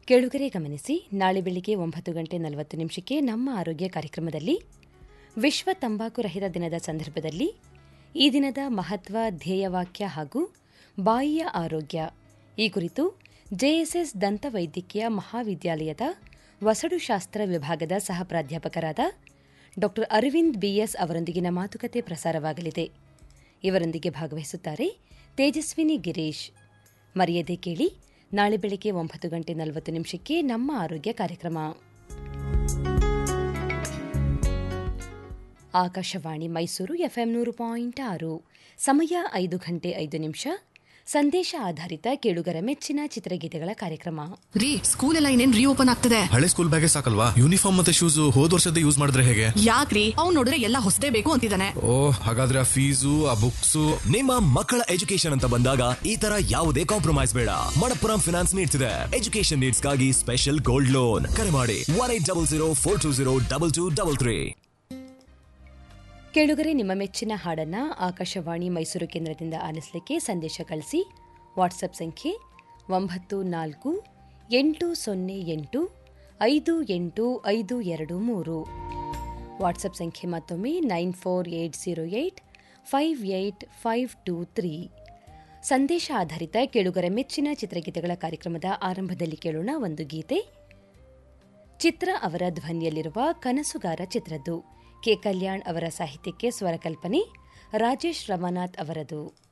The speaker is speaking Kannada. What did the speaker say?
ಕೇಳುಗರೆ ಗಮನಿಸಿ ನಾಳೆ ಬೆಳಿಗ್ಗೆ ಒಂಬತ್ತು ಗಂಟೆ ನಲವತ್ತು ನಿಮಿಷಕ್ಕೆ ನಮ್ಮ ಆರೋಗ್ಯ ಕಾರ್ಯಕ್ರಮದಲ್ಲಿ ವಿಶ್ವ ತಂಬಾಕು ರಹಿತ ದಿನದ ಸಂದರ್ಭದಲ್ಲಿ ಈ ದಿನದ ಮಹತ್ವ ಧ್ಯೇಯವಾಕ್ಯ ಹಾಗೂ ಬಾಯಿಯ ಆರೋಗ್ಯ ಈ ಕುರಿತು ಜೆಎಸ್ಎಸ್ ದಂತವೈದ್ಯಕೀಯ ಮಹಾವಿದ್ಯಾಲಯದ ವಸಡುಶಾಸ್ತ್ರ ವಿಭಾಗದ ಸಹ ಪ್ರಾಧ್ಯಾಪಕರಾದ ಡಾ ಅರವಿಂದ್ ಬಿಎಸ್ ಅವರೊಂದಿಗಿನ ಮಾತುಕತೆ ಪ್ರಸಾರವಾಗಲಿದೆ ಇವರೊಂದಿಗೆ ಭಾಗವಹಿಸುತ್ತಾರೆ ತೇಜಸ್ವಿನಿ ಗಿರೀಶ್ ಮರೆಯದೆ ಕೇಳಿ ನಾಳೆ ಬೆಳಿಗ್ಗೆ ಒಂಬತ್ತು ಗಂಟೆ ನಲವತ್ತು ನಿಮಿಷಕ್ಕೆ ನಮ್ಮ ಆರೋಗ್ಯ ಕಾರ್ಯಕ್ರಮ ಆಕಾಶವಾಣಿ ಮೈಸೂರು ಎಫ್ಎಂ ನೂರು ಪಾಯಿಂಟ್ ಆರು ಸಮಯ ಐದು ಗಂಟೆ ಐದು ನಿಮಿಷ ಸಂದೇಶ ಆಧಾರಿತ ಕೇಳುಗರ ಮೆಚ್ಚಿನ ಚಿತ್ರಗೀತೆಗಳ ಕಾರ್ಯಕ್ರಮ ರೀ ಸ್ಕೂಲ್ ಎಲ್ಲ ಇನ್ನೇನ್ ರೀಓಪನ್ ಆಗ್ತದೆ ಹಳೆ ಸ್ಕೂಲ್ ಬ್ಯಾಗೆ ಸಾಕಲ್ವಾ ಯೂನಿಫಾರ್ಮ್ ಮತ್ತೆ ಶೂಸ್ ಹೋದ್ ವರ್ಷದ ಯೂಸ್ ಮಾಡಿದ್ರೆ ಹೇಗೆ ಯಾಕ್ರಿ ಅವ್ನ್ ನೋಡಿದ್ರೆ ಎಲ್ಲ ಹೊಸದೇ ಬೇಕು ಅಂತಿದ್ದಾನೆ ಓ ಹಾಗಾದ್ರೆ ಆ ಫೀಸು ಆ ಬುಕ್ಸು ನಿಮ್ಮ ಮಕ್ಕಳ ಎಜುಕೇಶನ್ ಅಂತ ಬಂದಾಗ ಈ ತರ ಯಾವುದೇ ಕಾಂಪ್ರಮೈಸ್ ಬೇಡ ಮಣಪ್ಪುರಂ ಫಿನಾನ್ಸ್ ನೀಡ್ತಿದೆ ಎಜುಕೇಶನ್ ನೀಡ್ಸ್ಗಾಗಿ ಸ್ಪೆಷಲ್ ಗೋಲ್ಡ್ ಲೋನ್ ಕರೆ ಮಾಡಿ one eight double zero four two zero double two double three ಕೇಳುಗರೆ ನಿಮ್ಮ ಮೆಚ್ಚಿನ ಹಾಡನ್ನ ಆಕಾಶವಾಣಿ ಮೈಸೂರು ಕೇಂದ್ರದಿಂದ ಆಲಿಸಲಿಕ್ಕೆ ಸಂದೇಶ ಕಳಿಸಿ ವಾಟ್ಸಪ್ ಸಂಖ್ಯೆ ಒಂಬತ್ತು ನಾಲ್ಕು ಎಂಟು ಸೊನ್ನೆ ಎಂಟು ಐದು ಎಂಟು ಐದು ಎರಡು ಮೂರು ವಾಟ್ಸಪ್ ಸಂಖ್ಯೆ ಮತ್ತೊಮ್ಮೆ nine four eight zero eight five eight five two three ಸಂದೇಶ ಆಧಾರಿತ ಕೇಳುಗರ ಮೆಚ್ಚಿನ ಚಿತ್ರಗೀತೆಗಳ ಕಾರ್ಯಕ್ರಮದ ಆರಂಭದಲ್ಲಿ ಕೇಳೋಣ ಒಂದು ಗೀತೆ ಚಿತ್ರ ಅವರ ಧ್ವನಿಯಲ್ಲಿರುವ ಕನಸುಗಾರ ಚಿತ್ರದ್ದು ಕೆ ಕಲ್ಯಾಣ್ ಅವರ ಸಾಹಿತ್ಯಕ್ಕೆ ಸ್ವರಕಲ್ಪನೆ ರಾಜೇಶ್ ರಮಾನಾಥ್ ಅವರದು